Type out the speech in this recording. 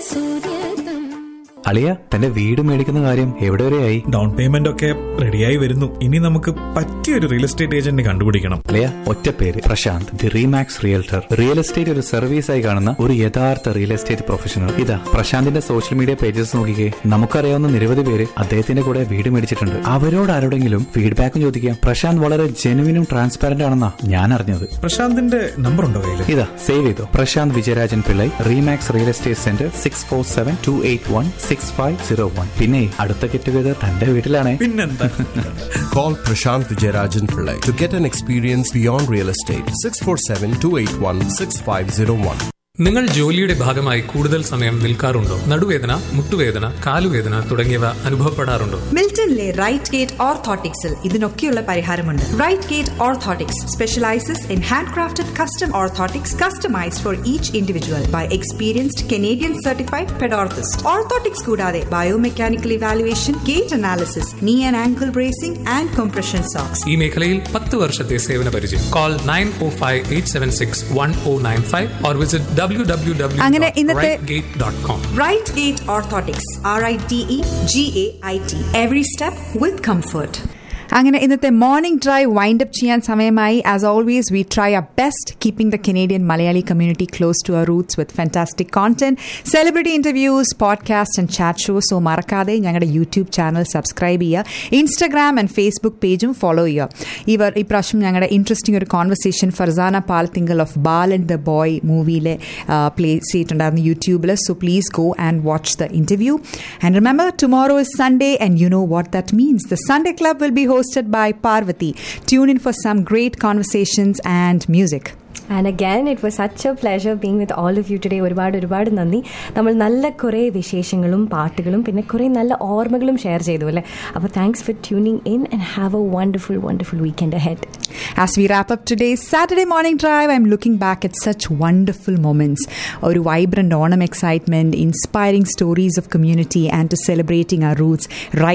സൂര്യതം അളിയ തന്റെ വീട് മേടിക്കുന്ന കാര്യം എവിടെ വരെയായി ഡൗൺ പേയ്മെന്റ് ഒക്കെ റെഡിയായി വരുന്നു ഇനി നമുക്ക് പറ്റിയൊരു റിയൽ എസ്റ്റേറ്റ് ഏജന്റ് കണ്ടുപിടിക്കണം അളിയ ഒറ്റ പേര് Prashanth the Remax realtor real estate ഒരു സർവീസ് ആയി കാണുന്ന ഒരു യഥാർത്ഥ റിയൽ എസ്റ്റേറ്റ് പ്രൊഫഷണൽ ഇതാ പ്രശാന്തിന്റെ സോഷ്യൽ മീഡിയ പേജസ് നോക്കിക്കേ നമുക്കറിയാവുന്ന നിരവധി പേര് അദ്ദേഹത്തിന്റെ കൂടെ വീട് മേടിച്ചിട്ടുണ്ട് അവരോട് ആരോടെങ്കിലും ഫീഡ്ബാക്കും ചോദിക്കാം പ്രശാന്ത് വളരെ ജെനുവിനും ട്രാൻസ്പാരന്റ് ആണെന്നാ ഞാൻ അറിഞ്ഞത് പ്രശാന്തിന്റെ നമ്പർ ഉണ്ടോ കയ്യില് ഇതാ സേവ് ചെയ്തോ Prashanth Vijayarajan Pillai Remax real estate centre six four seven two eight one six five zero one പിന്നെ അടുത്ത ഗെറ്റ് ടുഗദർ തന്റെ വീട്ടിലാണേ പിന്നെന്താ Call Prashant Vijayarajan Pillai to get an experience beyond real estate. 647 281 6501. നിങ്ങൾ ജോലിയുടെ ഭാഗമായി കൂടുതൽ സമയം നിൽക്കാറുണ്ടോ നടുവേദന മുട്ടുവേദന കാലുവേദന തുടങ്ങിയവ അനുഭവപ്പെടാറുണ്ടോ മിൽട്ടണിലെ റൈറ്റ് ഗേറ്റ് ഓർത്തോട്ടിക്സിൽ ഇതിനൊക്കെയുള്ള പരിഹാരമുണ്ട് right gait orthotics specialises in handcrafted custom orthotics customised for each individual by experienced Canadian certified pedorthist orthotics കൂടാതെ biomechanical evaluation gait analysis knee and ankle bracing and compression socks ഈ മേഖലയിൽ പത്ത് വർഷത്തെ സേവന പരിചയം call nine O five eight seven six one O nine five or visit W W അങ്ങനെ W ഇന്നത്തെ- gait dot com right gait orthotics R I T E G A I T every step with comfort അങ്ങനെ ഇന്നത്തെ morning drive wind up ചെയ്യാൻ സമയമായി as always we try a best keeping the Canadian Malayali community close to our roots with fantastic content celebrity interviews podcast and chat shows so മറക്കാതെ ഞങ്ങളുടെ YouTube channel subscribe ചെയ്യുക Instagram and Facebook പേജും follow ചെയ്യുക ഇവർ ഇപ്രാവശ്യം ഞങ്ങളുടെ interesting ഒരു conversation Farsana Palthinkal of ball and the boy മൂവിയിലെ പ്ലേ ചെയ്തിട്ടുണ്ടായിരുന്നു യൂട്യൂബിൽ so please go and watch the interview and remember tomorrow is Sunday and you know what that means the Sunday club will be hosted by Parvati. Tune in for some great conversations and music. And again it was such a pleasure being with all of you today ഒരുപാട് ഒരുപാട് നന്ദി നമ്മൾ നല്ല കുറേ വിശേഷങ്ങളും പാട്ടുകളും പിന്നെ കുറേ നല്ല ഓർമ്മകളും ഷെയർ ചെയ്തു അല്ലേ അപ്പോൾ thanks for tuning in and have a wonderful wonderful weekend ahead As we wrap up today's Saturday morning drive, I'm looking back at such wonderful moments. Or vibrant Onam excitement, inspiring stories of community, and to celebrating our roots right